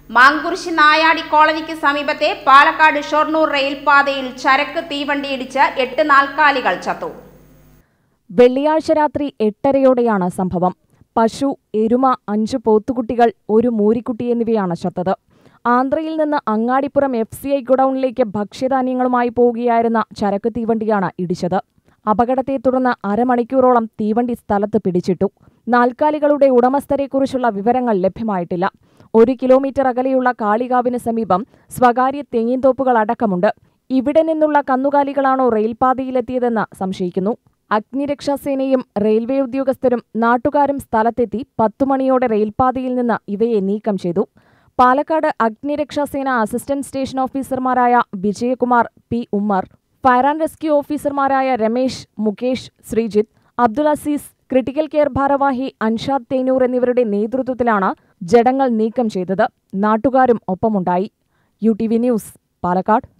മാങ്കുരിശി നായാടി കോളനിക്ക് സമീപത്തെ പാലക്കാട് ഷൊർണൂർ റെയിൽപാതയിൽ ചരക്ക് തീവണ്ടിയിടിച്ച് എട്ട് നാൽക്കാലികൾ ചത്തു വെള്ളിയാഴ്ച രാത്രി എട്ടരയോടെയാണ് സംഭവം പശു എരുമ അഞ്ചു പോത്തുകുട്ടികൾ ഒരു മൂരിക്കുട്ടി എന്നിവയാണ് ചത്തത് ആന്ധ്രയിൽ നിന്ന് അങ്ങാടിപ്പുറം എഫ് സി ഐ ഗുഡൌണിലേക്ക് ഭക്ഷ്യധാന്യങ്ങളുമായി പോവുകയായിരുന്ന ചരക്ക് തീവണ്ടിയാണ് ഇടിച്ചത് അപകടത്തെ തുടർന്ന് അരമണിക്കൂറോളം തീവണ്ടി സ്ഥലത്ത് പിടിച്ചിട്ടു നാൽക്കാലികളുടെ ഉടമസ്ഥരെക്കുറിച്ചുള്ള വിവരങ്ങൾ ലഭ്യമായിട്ടില്ല ഒരു കിലോമീറ്റർ അകലെയുള്ള കാളികാവിന് സമീപം സ്വകാര്യ തെങ്ങിൻതോപ്പുകൾ അടക്കമുണ്ട് ഇവിടെ നിന്നുള്ള കന്നുകാലികളാണോ റെയിൽപാതയിലെത്തിയതെന്ന് സംശയിക്കുന്നു അഗ്നിരക്ഷാസേനയും റെയിൽവേ ഉദ്യോഗസ്ഥരും നാട്ടുകാരും സ്ഥലത്തെത്തി പത്തുമണിയോടെ റെയിൽപാതയിൽ നിന്ന് ഇവയെ നീക്കം ചെയ്തു പാലക്കാട് അഗ്നിരക്ഷാസേന അസിസ്റ്റന്റ് സ്റ്റേഷൻ ഓഫീസർമാരായ Vijayakumar P Ummer fire and rescue ഓഫീസർമാരായ രമേശ് മുകേഷ് ശ്രീജിത്ത് അബ്ദുൽ അസീസ് ക്രിട്ടിക്കൽ കെയർ ഭാരവാഹി അൻഷാദ് തേനൂർ എന്നിവരുടെ നേതൃത്വത്തിലാണ് ജഡങ്ങൾ നീക്കം ചെയ്തത് നാട്ടുകാരും ഒപ്പമുണ്ടായി U T V news Palakkad